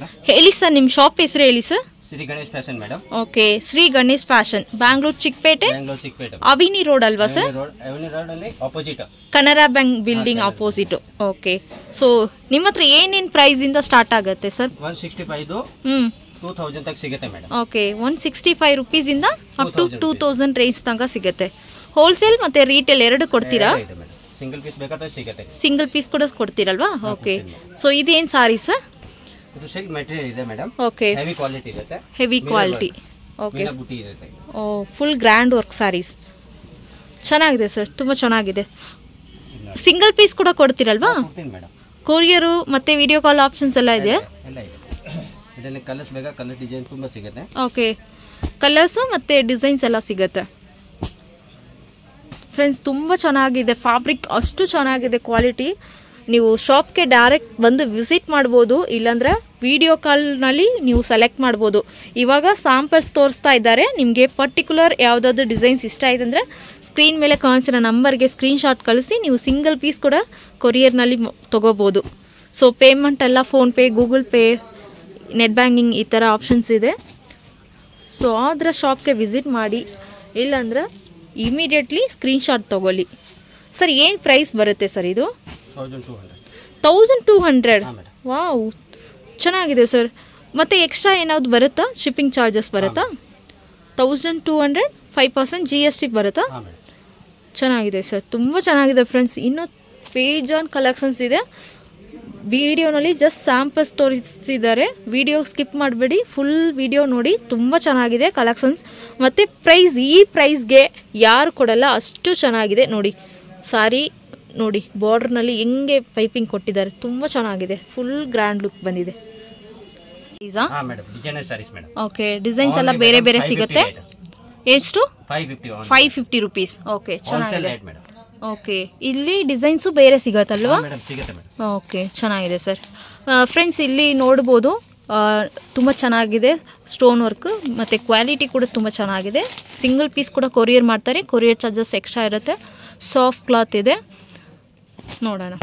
Madam ಹೇಳಿ sir ನಿಮ್ಮ shop ಹೆಸರು ಹೇಳಿ sir Shri Ganesh fashion madam okay Shri Ganesh fashion Bangalore Chikkapete Bangalore Chikkapete avenue road ಅಲ್ವಾ ಸರ್ ರೋಡ್ ಅವೆನ್ಯೂ ರೋಡ್ ಅಲ್ಲಿ opposite Canara bank building opposite okay so ನಿಮ್ಮ ಹತ್ರ ಏನೇನು ಪ್ರೈಸಿಂದ ಸ್ಟಾರ್ಟ್ ಆಗುತ್ತೆ ಸರ್ ಒನ್ ಸಿಕ್ಸ್ಟಿ ಫೈವ್ ಹ್ಞೂ ಟೂ ತೌಸಂಡ್ ತಗ ಸಿಗುತ್ತೆ madam okay one sixty five ರುಪೀಸಿಂದ up to two thousand range ತನಕ ಸಿಗುತ್ತೆ ಹೋಲ್ಸೇಲ್ ಮತ್ತು ರೀಟೇಲ್ ಎರಡು ಕೊಡ್ತೀರಾ ಇದೆ ಮೇಡಮ್ ಸಿಂಗಲ್ ಪೀಸ್ ಬೇಕಾದ್ರೆ ಸಿಗುತ್ತೆ ಸಿಂಗಲ್ ಪೀಸ್ ಕೂಡ ಕೊಡ್ತೀರಲ್ವಾ ಓಕೆ ಸೊ ಇದೇನು ಸಾರಿ ಸರ್ ಇದು ಸಿಲ್ಕ್ ಮೆಟೀರಿಯಲ್ ಇದೆ ಮೇಡಮ್ ಓಕೆ ಹೆವಿ ಕ್ವಾಲಿಟಿ ಇರುತ್ತೆ ಹೆವಿ ಕ್ವಾಲಿಟಿ ಓಕೆ ಮೀನಾ ಬುಟ್ಟಿ ಇರುತ್ತೆ oh full grand work saris ಚೆನ್ನಾಗಿದೆ ಸರ್ ತುಂಬ ಚೆನ್ನಾಗಿದೆ ಸಿಂಗಲ್ ಪೀಸ್ ಕೂಡ ಕೊಡ್ತೀರಲ್ವಾ ಕೊಡ್ತೀನಿ ಮೇಡಮ್ ಕೊರಿಯರು ಮತ್ತು ವಿಡಿಯೋ ಕಾಲ್ ಆಪ್ಷನ್ಸ್ ಎಲ್ಲ ಇದೆ ಎಲ್ಲ ಇದೆ ಇದರಲ್ಲಿ ಕಲರ್ಸ್ ಬೇಕಾ ಕಲರ್ ಡಿಸೈನ್ ತುಂಬ ಸಿಗುತ್ತೆ ಓಕೆ ಕಲರ್ಸು ಮತ್ತು ಡಿಸೈನ್ಸ್ ಎಲ್ಲ ಸಿಗುತ್ತೆ ಫ್ರೆಂಡ್ಸ್ ತುಂಬ ಚೆನ್ನಾಗಿದೆ ಫ್ಯಾಬ್ರಿಕ್ ಅಷ್ಟು ಚೆನ್ನಾಗಿದೆ ಕ್ವಾಲಿಟಿ ನೀವು ಶಾಪ್ಗೆ ಡೈರೆಕ್ಟ್ ಬಂದು ವಿಸಿಟ್ ಮಾಡ್ಬೋದು ಇಲ್ಲಾಂದರೆ ವಿಡಿಯೋ ಕಾಲ್ನಲ್ಲಿ ನೀವು ಸೆಲೆಕ್ಟ್ ಮಾಡ್ಬೋದು ಇವಾಗ ಸ್ಯಾಂಪಲ್ಸ್ ತೋರಿಸ್ತಾ ಇದ್ದಾರೆ ನಿಮಗೆ ಪರ್ಟಿಕ್ಯುಲರ್ ಯಾವುದಾದ್ರು ಡಿಸೈನ್ಸ್ ಇಷ್ಟ ಆಯ್ತು ಅಂದರೆ ಸ್ಕ್ರೀನ್ ಮೇಲೆ ಕಾಣಿಸಿರೋ ನಂಬರ್ಗೆ ಸ್ಕ್ರೀನ್ಶಾಟ್ ಕಳಿಸಿ ನೀವು ಸಿಂಗಲ್ ಪೀಸ್ ಕೂಡ ಕೊರಿಯರ್ನಲ್ಲಿ ತೊಗೋಬೋದು ಸೊ ಪೇಮೆಂಟ್ ಎಲ್ಲ PhonePe Google Pay net banking ಈ ಥರ ಆಪ್ಷನ್ಸ್ ಇದೆ ಸೊ ಅದರ ಶಾಪ್ಗೆ ವಿಸಿಟ್ ಮಾಡಿ ಇಲ್ಲಾಂದ್ರೆ ಇಮಿಡಿಯೇಟ್ಲಿ ಸ್ಕ್ರೀನ್ಶಾಟ್ ತೊಗೊಳ್ಳಿ ಸರ್ ಏನು ಪ್ರೈಸ್ ಬರುತ್ತೆ ಸರ್ ಇದು thousand two hundred thousand two hundred ಹಾಂ ಮೇಡಮ್ ವಾವ್ ಚೆನ್ನಾಗಿದೆ ಸರ್ ಮತ್ತು ಎಕ್ಸ್ಟ್ರಾ ಏನಾದ್ರು ಬರುತ್ತಾ ಶಿಪ್ಪಿಂಗ್ ಚಾರ್ಜಸ್ ಬರುತ್ತಾ thousand two hundred five percent G S T ಬರುತ್ತಾ ಹಾಂ ಮೇಡಮ್ ಚೆನ್ನಾಗಿದೆ ಸರ್ ತುಂಬ ಚೆನ್ನಾಗಿದೆ ಫ್ರೆಂಡ್ಸ್ ಇನ್ನೂ ಪೇಜ್ ಆನ್ ಕಲೆಕ್ಷನ್ಸ್ ಇದೆ ವಿಡಿಯೋನಲ್ಲಿ ಜಸ್ಟ್ ಸ್ಯಾಂಪಲ್ಸ್ ತೋರಿಸಿದ್ದಾರೆ ವಿಡಿಯೋ ಸ್ಕಿಪ್ ಮಾಡಬೇಡಿ ಫುಲ್ ವಿಡಿಯೋ ನೋಡಿ ತುಂಬ ಚೆನ್ನಾಗಿದೆ ಕಲೆಕ್ಷನ್ಸ್ ಮತ್ತು ಪ್ರೈಸ್ ಈ ಪ್ರೈಸ್ಗೆ ಯಾರು ಕೊಡಲ್ಲ ಅಷ್ಟು ಚೆನ್ನಾಗಿದೆ ನೋಡಿ ಸಾರಿ ನೋಡಿ ಬಾರ್ಡ್ರ್ನಲ್ಲಿ ಹೆಂಗೆ ಪೈಪಿಂಗ್ ಕೊಟ್ಟಿದ್ದಾರೆ ತುಂಬ ಚೆನ್ನಾಗಿದೆ ಫುಲ್ ಗ್ರ್ಯಾಂಡ್ ಲುಕ್ ಬಂದಿದೆ ಈಸಾ ಹಾಂ madam designer saris madam okay designs ಎಲ್ಲ ಬೇರೆ ಬೇರೆ ಸಿಗುತ್ತೆ ಎಷ್ಟು five fifty five fifty rupees okay wholesale ಚೆನ್ನಾಗಿದೆ ರೇಟ್ ಮೇಡಮ್ ಓಕೆ ಇಲ್ಲಿ ಡಿಸೈನ್ಸು ಬೇರೆ ಸಿಗತ್ತಲ್ವಾ ಮೇಡಮ್ ಸಿಗುತ್ತೆ ಮೇಡಮ್ ಓಕೆ ಚೆನ್ನಾಗಿದೆ ಸರ್ ಫ್ರೆಂಡ್ಸ್ ಇಲ್ಲಿ ನೋಡ್ಬೋದು ತುಂಬ ಚೆನ್ನಾಗಿದೆ ಸ್ಟೋನ್ ವರ್ಕ್ ಮತ್ತು ಕ್ವಾಲಿಟಿ ಕೂಡ ತುಂಬ ಚೆನ್ನಾಗಿದೆ ಸಿಂಗಲ್ ಪೀಸ್ ಕೂಡ ಕೊರಿಯರ್ ಮಾಡ್ತಾರೆ ಕೊರಿಯರ್ ಚಾರ್ಜಸ್ ಎಕ್ಸ್ಟ್ರಾ ಇರುತ್ತೆ ಸಾಫ್ಟ್ ಕ್ಲಾತ್ ಇದೆ ನೋಡೋಣ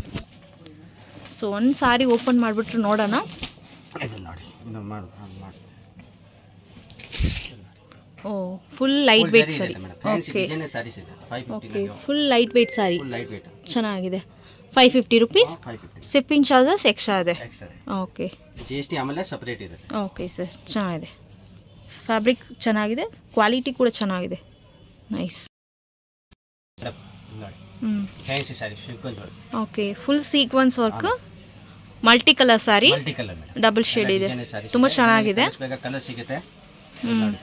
ಸೊ ಒಂದು ಸಾರಿ ಓಪನ್ ಮಾಡಿಬಿಟ್ರೆ ನೋಡೋಣ ಇದು ನೋಡಿ ಇದು ಮಾಡು ಹಾಂ ಮಾಡಿ ಓ ಫುಲ್ ಲೈಟ್ ವೆಯ್ಟ್ ಸರಿ ಓಕೆ ಡಿಸೈನರ್ ಸ್ಯಾರೀಸ್ ಇದೆ five okay fifty full light weight sari full light weight ಚೆನ್ನಾಗಿದೆ five fifty rupees five fifty shipping charges extra ಇದೆ extra okay G S T ಆಮೇಲೆ ಸಪ್ರೇಟ್ ಇದೆ ಓಕೆ ಸರ್ ಚೆನ್ನಾಗಿದೆ fabric ಚೆನ್ನಾಗಿದೆ quality ಕೂಡ ಚೆನ್ನಾಗಿದೆ ನೈಸ್ ಮೇಡಮ್ ನೋಡಿ ಹ್ಞೂ ಫ್ಯಾನ್ಸಿ ಸ್ಯಾರಿ ಶಿಲ್ಕೊಂಡ್ ಜೋಡಿ okay full sequence work multi colour sari multi colour madam double shade ಇದೆ ತುಂಬ ಚೆನ್ನಾಗಿದೆ ಬೇಕಾ ಕಲರ್ ಸಿಗುತ್ತೆ ಹ್ಮ್. ನೋಡಿ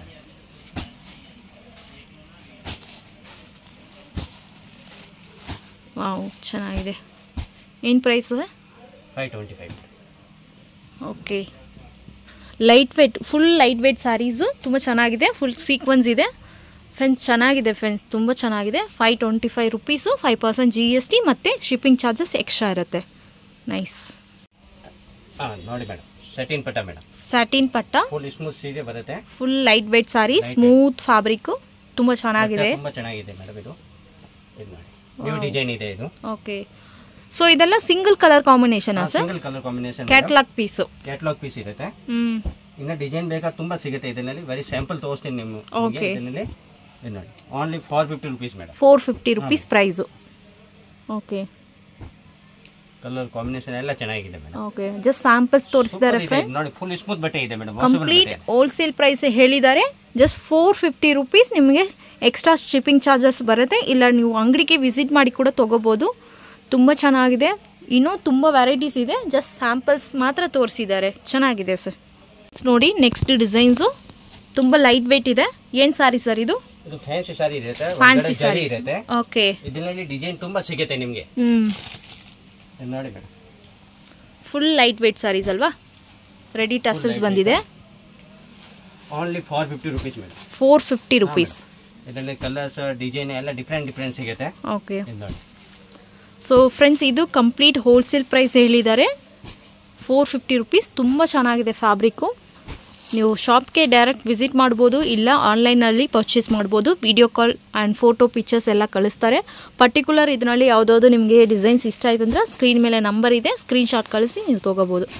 ವಾವ್ ಚೆನ್ನಾಗಿದೆ ಏನು ಪ್ರೈಸ್ ಇದೆ five twenty five okay light weight full light weight saris ತುಂಬ ಚೆನ್ನಾಗಿದೆ ಫುಲ್ ಸೀಕ್ವೆನ್ಸ್ ಇದೆ ಫ್ರೆಂಡ್ಸ್ ಚೆನ್ನಾಗಿದೆ ಫ್ರೆಂಡ್ಸ್ ತುಂಬ ಚೆನ್ನಾಗಿದೆ five twenty five rupees five percent G S T ಮತ್ತು ಶಿಪ್ಪಿಂಗ್ ಚಾರ್ಜಸ್ ಎಕ್ಸ್ಟ್ರಾ ಇರುತ್ತೆ ನೈಸ್ ಹಾಂ ನೋಡಿ ಮೇಡಮ್ ಸೆಟಿನ್ ಪಟ್ಟ ಮೇಡಮ್ ಸ್ಯಾಟಿನ್ ಪಟ್ಟ ಫುಲ್ ಸ್ಮೂತ್ ಸೀರೆ ಬರುತ್ತೆ full light weight sari smooth fabric ತುಂಬ ಚೆನ್ನಾಗಿದೆ ತುಂಬಾ ಚೆನ್ನಾಗಿದೆ ಮೇಡಮ್ ಇದು ಇದು ನೋಡಿ ನ್ಯೂ ಡಿಸೈನ್ ಇದೆ ಇದು ಓಕೆ ಸೊ ಇದೆಲ್ಲ ಸಿಂಗಲ್ ಕಲರ್ ಕಾಂಬಿನೇಷನಾ sir single colour combination catalogue piece catalogue piece ಇರುತ್ತೆ ಹ್ಞೂ ಇನ್ನು ಡಿಸೈನ್ ಬೇಕಾ ತುಂಬಾ ಸಿಗುತ್ತೆ ಇದರಲ್ಲಿ ಬರೀ ಸ್ಯಾಂಪಲ್ ತೋರಿಸ್ತೀನಿ ನಿಮ್ಮ ನಿಮ್ಗೆ Okay. ಇದರಲ್ಲಿ ಇದು ನೋಡಿ only four fifty rupees madam four fifty rupees price okay colour combination ಎಲ್ಲ ಚೆನ್ನಾಗಿದೆ ಮೇಡಮ್ ಓಕೆ ಜಸ್ಟ್ ಸ್ಯಾಂಪಲ್ಸ್ ತೋರಿಸಿದ್ದಾರೆ ಫ್ರೆಂಡ್ಸ್ ನೋಡಿ ಫುಲ್ ಸ್ಮೂತ್ ಬಟ್ಟೆ ಇದೆ ಮೇಡಮ್ ಕಂಪ್ಲೀಟ್ ಹೋಲ್ಸೇಲ್ ಪ್ರೈಸ್ ಹೇಳಿದ್ದಾರೆ ಜಸ್ಟ್ ಫೋರ್ ಫಿಫ್ಟಿ ರುಪೀಸ್ ನಿಮಗೆ ಎಕ್ಸ್ಟ್ರಾ ಶಿಪ್ಪಿಂಗ್ ಚಾರ್ಜಸ್ ಬರುತ್ತೆ ಇಲ್ಲ ನೀವು ಅಂಗಡಿಗೆ ವಿಸಿಟ್ ಮಾಡಿ ಕೂಡ ತೊಗೋಬೋದು ತುಂಬ ಚೆನ್ನಾಗಿದೆ ಇನ್ನೂ ತುಂಬ ವೆರೈಟೀಸ್ ಇದೆ ಜಸ್ಟ್ ಸ್ಯಾಂಪಲ್ಸ್ ಮಾತ್ರ ತೋರಿಸಿದ್ದಾರೆ ಚೆನ್ನಾಗಿದೆ ಸರ್ ನೋಡಿ ನೆಕ್ಸ್ಟ್ ಡಿಸೈನ್ಸು ತುಂಬ ಲೈಟ್ ವೆಯ್ಟ್ ಇದೆ ಏನು ಸಾರಿ ಸರ್ ಇದು ಇದು ಫ್ಯಾನ್ಸಿ ಸಾರಿ ಇರುತ್ತೆ ಫ್ಯಾನ್ಸಿ ಒಳಗಡೆ ಜರಿ ಸಾರೀಸ್ ಇರುತ್ತೆ ಓಕೆ ಇದರಲ್ಲಿ ಡಿಸೈನ್ ತುಂಬಾ ಸಿಗುತ್ತೆ ನಿಮಗೆ ಹ್ಞೂ ಇದು ನೋಡಿ madam full light weight saris ಅಲ್ವಾ ರೆಡಿ ಟಸಲ್ಸ್ ಬಂದಿದೆ only four fifty rupees madam four fifty rupees ಇದರಲ್ಲಿ ಕಲರ್ಸ್ ಡಿಸೈನ್ ಎಲ್ಲ ಡಿಫ್ರೆಂಟ್ ಡಿಫ್ರೆಂಟ್ ಸಿಗುತ್ತೆ ಓಕೆ ಇದು ನೋಡಿ ಸೊ ಫ್ರೆಂಡ್ಸ್ ಇದು ಕಂಪ್ಲೀಟ್ ಹೋಲ್ಸೇಲ್ ಪ್ರೈಸ್ ಹೇಳಿದ್ದಾರೆ ಫೋರ್ ಫಿಫ್ಟಿ ರುಪೀಸ್ ತುಂಬ ಚೆನ್ನಾಗಿದೆ ಫ್ಯಾಬ್ರಿಕ್ಕು ನೀವು ಶಾಪ್ಗೆ ಡೈರೆಕ್ಟ್ ವಿಸಿಟ್ ಮಾಡ್ಬೋದು ಇಲ್ಲ ಆನ್ಲೈನಲ್ಲಿ ಪರ್ಚೇಸ್ ಮಾಡ್ಬೋದು video call and photo pictures ಎಲ್ಲ ಕಳಿಸ್ತಾರೆ ಪರ್ಟಿಕ್ಯುಲರ್ ಇದರಲ್ಲಿ ಯಾವುದಾದ್ರು ನಿಮಗೆ ಡಿಸೈನ್ಸ್ ಇಷ್ಟ ಆಯ್ತು ಅಂದರೆ ಸ್ಕ್ರೀನ್ ಮೇಲೆ ನಂಬರ್ ಇದೆ ಸ್ಕ್ರೀನ್ಶಾಟ್ ಕಳಿಸಿ ನೀವು ತೊಗೋಬೋದು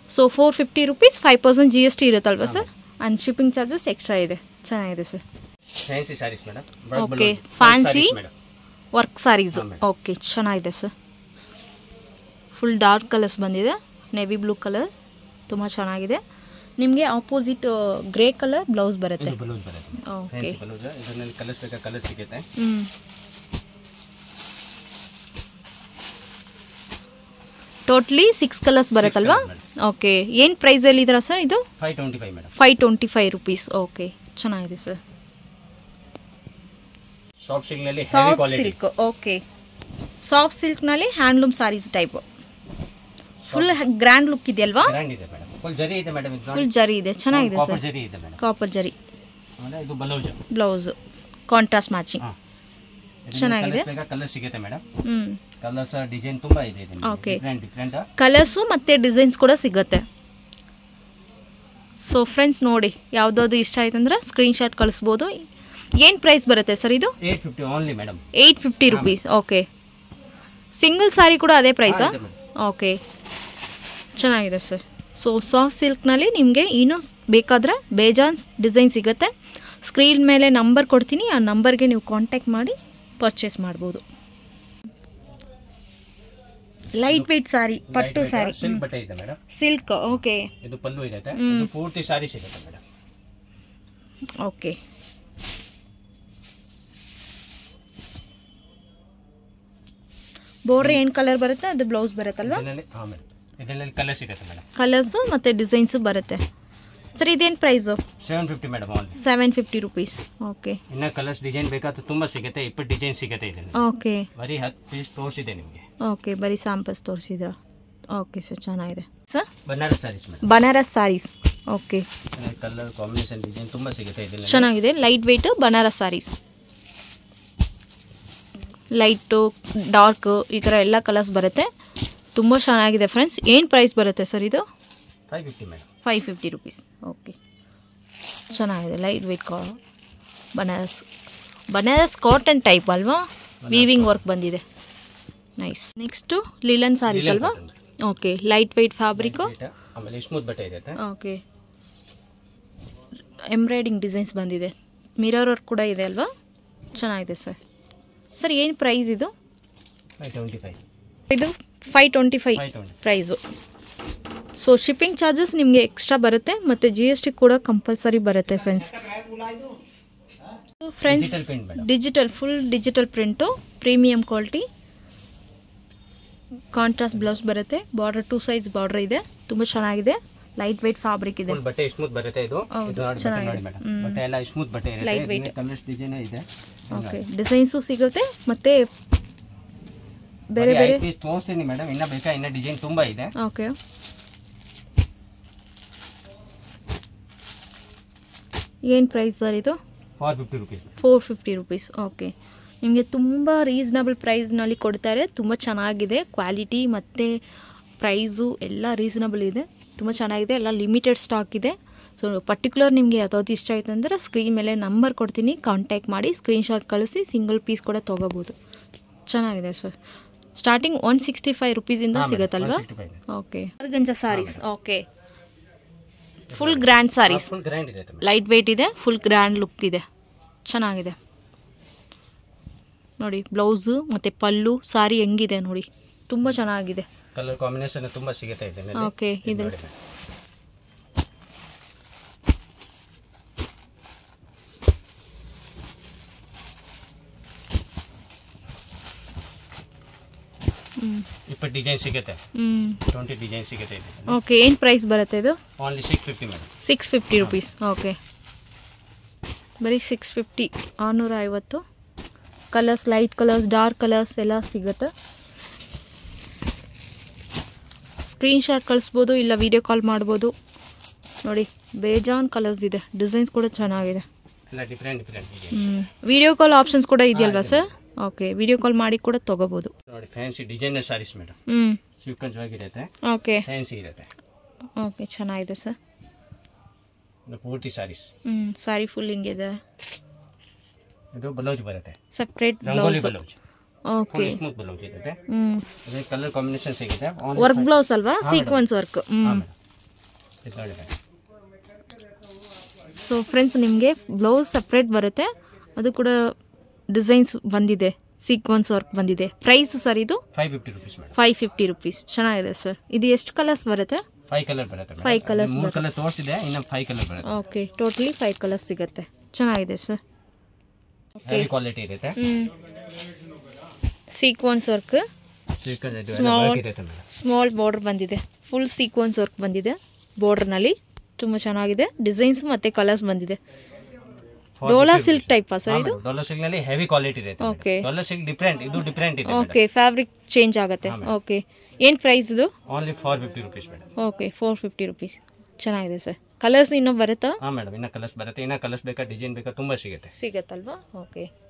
so four fifty rupees five percent G S T ಇರುತ್ತಲ್ವಾ sir and shipping charges extra ಇದೆ ಚೆನ್ನಾಗಿದೆ sir fancy saris madam okay fancy madam work saris ಹಾ, madam. ಓಕೆ ಚೆನ್ನಾಗಿದೆ ಸರ್ ಫುಲ್ ಡಾರ್ಕ್ ಕಲರ್ಸ್ ಬಂದಿದೆ ನೇವಿ ಬ್ಲೂ ಕಲರ್ ತುಂಬ ಚೆನ್ನಾಗಿದೆ ನಿಮಗೆ ಆಪೋಸಿಟ್ ಗ್ರೇ ಕಲರ್ ಬ್ಲೌಸ್ ಬರುತ್ತೆ ಇದು ಬಲೂಸ್ ಬರುತ್ತೆ ಓಕೆ ಫ್ಯಾನ್ಸಿ ಬಲೂಸ್ ಇದರಲ್ಲಿ ಕಲರ್ಸ್ ಬೇಕಾ ಕಲರ್ ಸಿಗುತ್ತೆ ಹ್ಞೂ ಟೋಟ್ಲಿ ಸಿಕ್ಸ್ ಕಲರ್ಸ್ ಬರುತ್ತಲ್ವಾ colours, ಓಕೆ ಏನು ಪ್ರೈಸಲ್ಲಿ ಇದ್ದೀರಾ ಸರ್ ಇದು five twenty five madam five twenty five rupees okay ಚೆನ್ನಾಗಿದೆ ಸರ್ ಸಾಫ್ಟ್ ಸಿಲ್ಕ್ನಲ್ಲಿ heavy soft quality silk okay soft ಸಿಲ್ಕ್ನಲ್ಲಿ handloom saris type full grand look ಇದೆಯಲ್ವಾ ಗ್ರ್ಯಾಂಡ್ ಇದೆ ಮೇಡಮ್ ಫುಲ್ ಜರಿ ಇದೆ ಮೇಡಮ್ ಇದು ಫುಲ್ ಜರಿ ಇದೆ ಚೆನ್ನಾಗಿದೆ ಕಾಪರ್ ಸರ್ ಜರಿ ಇದೆ ಮೇಡಮ್ ಕಾಪರ್ ಜರಿ ಆಮೇಲೆ ಇದು ಬಲೌಸ್ ಬ್ಲೌಸು ಕಾಂಟ್ರಾಸ್ಟ್ ಮ್ಯಾಚಿಂಗ್ ಹಾಂ ಚೆನ್ನಾಗಿದೆ. ಬೇಕಾ ಕಲರ್ ಸಿಗುತ್ತೆ ಮೇಡಮ್ ಹ್ಞೂ ಕಲರ್ಸ್ ಡಿಸೈನ್ ತುಂಬಾ ಇದೆ Okay. ಡಿಫ್ರೆಂಟ್ ಡಿಫ್ರೆಂಟ್ ಕಲರ್ಸು ಮತ್ತು ಡಿಸೈನ್ಸ್ ಕೂಡ ಸಿಗುತ್ತೆ ಸೊ ಫ್ರೆಂಡ್ಸ್ ನೋಡಿ ಯಾವುದಾದ್ರು ಇಷ್ಟ ಆಯ್ತು ಅಂದ್ರೆ ಸ್ಕ್ರೀನ್ಶಾಟ್ ಕಳಿಸ್ಬೋದು ಏನು ಪ್ರೈಸ್ ಬರುತ್ತೆ ಸರ್ ಇದು eight fifty only madam eight fifty rupees okay single sari ಕೂಡ ಅದೇ ಪ್ರೈಸಾ ಇದೆ madam. ಓಕೆ ಚೆನ್ನಾಗಿದೆ ಸರ್ ಸೊ ಸಾಫ್ಟ್ ಸಿಲ್ಕ್ನಲ್ಲಿ ನಿಮಗೆ ಇನ್ನೂ ಸ್- ಬೇಕಾದರೆ ಬೇಜಾನ್ಸ್ ಡಿಸೈನ್ ಸಿಗುತ್ತೆ ಸ್ಕ್ರೀನ್ ಮೇಲೆ ನಂಬರ್ ಕೊಡ್ತೀನಿ ಆ ನಂಬರ್ಗೆ ನೀವು ಕಾಂಟ್ಯಾಕ್ಟ್ ಮಾಡಿ ಪರ್ಚೇಸ್ ಮಾಡ್ಬೋದು ಲೈಟ್ ವೆಯ್ಟ್ ಸಾರಿ ಪಟ್ಟು ಸಾರಿ ಸಿಲ್ಕ್ ಬಟ್ಟೆ ಇದೆ ಮೇಡಮ್ ಸಿಲ್ಕ್ ಓಕೆ ಇದು ಪಲ್ಲು ಇರುತ್ತೆ ಇದು ಪೂರ್ತಿ ಸಾರಿ ಸಿಗುತ್ತೆ ಮೇಡಮ್ ಓಕೆ ಬೋರ್ಡ್ರ್ ಏನು ಕಲರ್ ಬರುತ್ತೆ ಅದು ಬ್ಲೌಸ್ ಬರುತ್ತಲ್ವಾ ಇದರಲ್ಲಿ ಹಾಂ ಮೇಡಮ್ ಇದರಲ್ಲಿ ಕಲರ್ ಸಿಗುತ್ತೆ ಮೇಡಮ್ ಕಲರ್ಸು ಮತ್ತು ಡಿಸೈನ್ಸು ಬರುತ್ತೆ ಸರ್ ಇದೇನು price seven fifty madam only seven fifty rupees okay ಇನ್ನ ಕಲರ್ಸ್ ಡಿಸೈನ್ ಬೇಕಾದ್ರೆ ತುಂಬಾ ಸಿಗುತ್ತೆ ಇಪ್ಪತ್ತು ಡಿಸೈನ್ ಸಿಗುತ್ತೆ ಇದರಲ್ಲಿ ಓಕೆ ಬರೀ ಹತ್ತು ಪೀಸ್ ತೋರಿಸಿದೆ ನಿಮಗೆ ಓಕೆ ಬರೀ ಸ್ಯಾಂಪಲ್ಸ್ ತೋರಿಸಿದ್ರ ಓಕೆ ಸರ್ ಚೆನ್ನಾಗಿದೆ sir Banaras saris madam Banaras saris okay colour combination design ತುಂಬಾ ಸಿಗುತ್ತೆ ಇದರಲ್ಲಿ ಚೆನ್ನಾಗಿದೆ light weight Banaras saris light dark ಈ ಥರ ಎಲ್ಲ ಕಲರ್ಸ್ ಬರುತ್ತೆ ತುಂಬ ಚೆನ್ನಾಗಿದೆ ಫ್ರೆಂಡ್ಸ್ ಏನು ಪ್ರೈಸ್ ಬರುತ್ತೆ ಸರ್ ಇದು five fifty madam five fifty rupees okay ಚೆನ್ನಾಗಿದೆ ಲೈಟ್ ವೆಯ್ಟ್ ಕಾ ಬನಾರಸ್ ಬನಾರಸ್ ಕಾಟನ್ ಟೈಪ್ ಅಲ್ವಾ ವೀವಿಂಗ್ ವರ್ಕ್ ಬಂದಿದೆ nice next linen sarees Lilen ಅಲ್ವಾ cotton. Okay light weight fabric ಆಮೇಲೆ ಸ್ಮೂತ್ ಬಟ್ಟೆ ಇದೆ ಓಕೆ ಎಂಬ್ರಾಯ್ಡಿಂಗ್ ಡಿಸೈನ್ಸ್ ಬಂದಿದೆ ಮಿರರ್ ವರ್ಕ್ ಕೂಡ ಇದೆ ಅಲ್ವಾ ಚೆನ್ನಾಗಿದೆ ಸರ್ ಸರ್ ಏನು ಪ್ರೈಸ್ ಇದು ಫೈವ್ ಟ್ವೆಂಟಿ ಫೈವ್ ಇದು five twenty five five twenty price so shipping charges ನಿಮಗೆ ಎಕ್ಸ್ಟ್ರಾ ಬರುತ್ತೆ ಮತ್ತು ಜಿ ಎಸ್ ಟಿ ಕೂಡ ಕಂಪಲ್ಸರಿ ಬರುತ್ತೆ friends friends Digital print madam. Digital full digital print premium quality contrast blouse ಬರುತ್ತೆ border two size border ಇದೆ ತುಂಬ ಚೆನ್ನಾಗಿದೆ light weight fabric ಇದೆ ಫುಲ್ ಬಟ್ಟೆ ಸ್ಮೂತ್ ಬರುತ್ತೆ ಇದು ಹೌದು, ಇದು ನೋಡಿ ಬಟ್ಟೆ ಚೆನ್ನಾಗಿದೆ. ನೋಡಿ ಮೇಡಮ್ ಹ್ಮ್. ಬಟ್ಟೆ ಎಲ್ಲ ಸ್ಮೂತ್ ಬಟ್ಟೆ Light weight. ಇರುತ್ತೆ ಕಲರ್ಸ್ ಡಿಸೈನ್ ಇದೆ ಓಕೆ ಡಿಸೈನ್ಸು ಸಿಗುತ್ತೆ ಮತ್ತು ಬೇರೆ ಬೇರೆ ಪೀಸ್ ತೋರಿಸ್ತೀನಿ ಮೇಡಮ್ ಇನ್ನ ಬೇಕಾ ಇನ್ನ ಡಿಸೈನ್ ತುಂಬಾ ಇದೆ ಓಕೆ ಏನು ಪ್ರೈಸ್ ಸರ್ ಇದು four fifty rupees four fifty rupees okay ನಿಮಗೆ ತುಂಬ ರೀಸನಬಲ್ ಪ್ರೈಸ್ನಲ್ಲಿ ಕೊಡ್ತಾರೆ ತುಂಬ ಚೆನ್ನಾಗಿದೆ ಕ್ವಾಲಿಟಿ ಮತ್ತು ಪ್ರೈಸು ಎಲ್ಲ ರೀಸನಬಲ್ ಇದೆ ತುಂಬ ಚೆನ್ನಾಗಿದೆ ಎಲ್ಲ ಲಿಮಿಟೆಡ್ ಸ್ಟಾಕ್ ಇದೆ ಸೊ ಪರ್ಟಿಕ್ಯುಲರ್ ನಿಮಗೆ ಯಾವ್ದಾವ್ದು ಇಷ್ಟ ಆಯ್ತು ಅಂದರೆ ಸ್ಕ್ರೀನ್ ಮೇಲೆ ನಂಬರ್ ಕೊಡ್ತೀನಿ ಕಾಂಟ್ಯಾಕ್ಟ್ ಮಾಡಿ ಸ್ಕ್ರೀನ್ಶಾಟ್ ಕಳಿಸಿ ಸಿಂಗಲ್ ಪೀಸ್ ಕೂಡ ತೊಗೋಬೋದು ಚೆನ್ನಾಗಿದೆ sir starting one sixty five ರುಪೀಸಿಂದ ಹಾ, madam, ಸಿಗುತ್ತಲ್ವಾ 165. ಓಕೆ ಗಂಜ sarees okay full grand sarees full grand ಇರುತ್ತೆ ಮೇಡಮ್ ಲೈಟ್ ವೆಯ್ಟ್ ಇದೆ ಫುಲ್ ಗ್ರ್ಯಾಂಡ್ ಲುಕ್ ಇದೆ ಚೆನ್ನಾಗಿದೆ ನೋಡಿ ಬ್ಲೌಸು ಮತ್ತು ಪಲ್ಲು ಸಾರಿ ಹೆಂಗಿದೆ ನೋಡಿ ತುಂಬ ಚೆನ್ನಾಗಿದೆ ಕಲರ್ ಕಾಂಬಿನೇಷನ್ ತುಂಬಾ ಸಿಗುತ್ತೆ ಇದರಲ್ಲಿ ಓಕೆ ಇದು ಇದು ನೋಡಿ madam. ಇಪ್ಪತ್ತು ಡಿಸೈನ್ ಸಿಗುತ್ತೆ ಹ್ಞೂ ಟ್ವೆಂಟಿ ಡಿಸೈನ್ ಸಿಗುತ್ತೆ ಇದು ಓಕೆ ಏನು ಪ್ರೈಸ್ ಬರುತ್ತೆ ಇದು only six fifty madam six fifty rupees okay ಬರೀ ಸಿಕ್ಸ್ ಫಿಫ್ಟಿ ಆರುನೂರ ಐವತ್ತು colours light colours dark colours ಎಲ್ಲ ಸಿಗುತ್ತೆ ಸ್ಕ್ರೀನ್ಶಾಟ್ ಕಳಿಸ್ಬೋದು ಇಲ್ಲ ವಿಡಿಯೋ ಕಾಲ್ ಮಾಡ್ಬೋದು ನೋಡಿ ಬೇಜಾನ್ ಕಲರ್ಸ್ ಇದೆ ಡಿಸೈನ್ಸ್ ಕೂಡ ಚೆನ್ನಾಗಿದೆ ಎಲ್ಲ different different design video call options ಕೂಡ ಇದೆಯಲ್ವಾ ಸರ್ ಓಕೆ ವಿಡಿಯೋ ಕಾಲ್ ಮಾಡಿ ಕೂಡ ತೊಗೋಬೋದು ನೋಡಿ ಫ್ಯಾನ್ಸಿ ಡಿಸೈನರ್ ಸಾರೀಸ್ ಮೇಡಮ್ ಹ್ಞೂ ಸಿಲ್ಕಂಜವಾಗಿರುತ್ತೆ ಓಕೆ ಫ್ಯಾನ್ಸಿ ಇರುತ್ತೆ ಓಕೆ ಚೆನ್ನಾಗಿದೆ ಸರ್ ಇದು ಪೂರ್ತಿ ಸಾರೀಸ್ ಹ್ಞೂ ಸಾರಿ ಫುಲ್ ಹಿಂಗಿದೆ ಇದು ಬ್ಲೌಸ್ ಬರುತ್ತೆ separate rangoli blouse blouse okay full smooth blouse ಇರುತ್ತೆ ಹ್ಞೂ ಅದೇ ಕಲರ್ ಕಾಂಬಿನೇಷನ್ ಸಿಗುತ್ತೆ ವರ್ಕ್ ಬ್ಲೌಸ್ ಅಲ್ವಾ ಸೀಕ್ವೆನ್ಸ್ ವರ್ಕ್ ಹ್ಞೂ ಹಾಂ ಮೇಡಮ್ ಇದು ನೋಡಿ ಮೇಡಮ್ ಸೊ ಫ್ರೆಂಡ್ಸ್ ನಿಮಗೆ ಬ್ಲೌಸ್ ಸಪ್ರೇಟ್ ಬರುತ್ತೆ ಅದು ಕೂಡ ಡಿಸೈನ್ಸ್ ಬಂದಿದೆ ಸೀಕ್ವೆನ್ಸ್ ವರ್ಕ್ ಬಂದಿದೆ ಪ್ರೈಸ್ ಸರ್ ಇದು five fifty rupees madam five fifty rupees ಚೆನ್ನಾಗಿದೆ ಸರ್ ಇದು ಎಷ್ಟು ಕಲರ್ಸ್ ಬರುತ್ತೆ ಫೈವ್ ಕಲರ್ ಬರುತ್ತೆ ಮೇಡಮ್ Five colours ಮೂರು ಕಲರ್ ತೋರಿಸಿದೆ ಇನ್ನು ಫೈವ್ ಕಲರ್ ಬರುತ್ತೆ ಓಕೆ ಟೋಟಲಿ ಫೈವ್ ಕಲರ್ಸ್ ಸಿಗುತ್ತೆ ಚೆನ್ನಾಗಿದೆ ಸರ್ ಹೆವಿ ಕ್ವಾಲಿಟಿ ಇರುತ್ತೆ sequence work chikan Small. Work ಇರುತ್ತೆ ಮೇಡಮ್ ಸ್ಮಾಲ್ ಬಾರ್ಡರ್ ಬಂದಿದೆ ಫುಲ್ ಸೀಕ್ವೆನ್ಸ್ ವರ್ಕ್ ಬಂದಿದೆ ಬಾರ್ಡರ್ನಲ್ಲಿ ತುಂಬ ಚೆನ್ನಾಗಿದೆ ಡಿಸೈನ್ಸ್ ಮತ್ತು ಕಲರ್ಸ್ ಬಂದಿದೆ ಡೋಲಾ ಸಿಲ್ಕ್ ಟೈಪಾ ಸರ್ ಇದು ಡಾಲರ್ ಸಿಲ್ಕ್ ನಲ್ಲಿ ಹೆವಿ ಕ್ವಾಲಿಟಿ ಇರುತ್ತೆ Okay. ಡಾಲರ್ ಸಿಲ್ಕ್ ಡಿಫ್ರೆಂಟ್ ಇದು ಡಿಫ್ರೆಂಟ್ ಇದೆ ಓಕೆ ಫ್ಯಾಬ್ರಿಕ್ ಚೇಂಜ್ ಆಗುತ್ತೆ ಓಕೆ ಏನು ಪ್ರೈಸ್ ಇದು only four fifty rupees madam okay four fifty rupees ಚೆನ್ನಾಗಿದೆ ಸರ್ ಕಲರ್ಸ್ ಇನ್ನೂ ಬರುತ್ತಾ ಹಾಂ ಮೇಡಮ್ ಇನ್ನ ಕಲರ್ಸ್ ಬರುತ್ತೆ ಇನ್ನ ಕಲರ್ಸ್ ಬೇಕಾ ಡಿಸೈನ್ ಬೇಕಾ ತುಂಬಾ ಸಿಗುತ್ತೆ ಸಿಗತ್ತಲ್ವಾ ಓಕೆ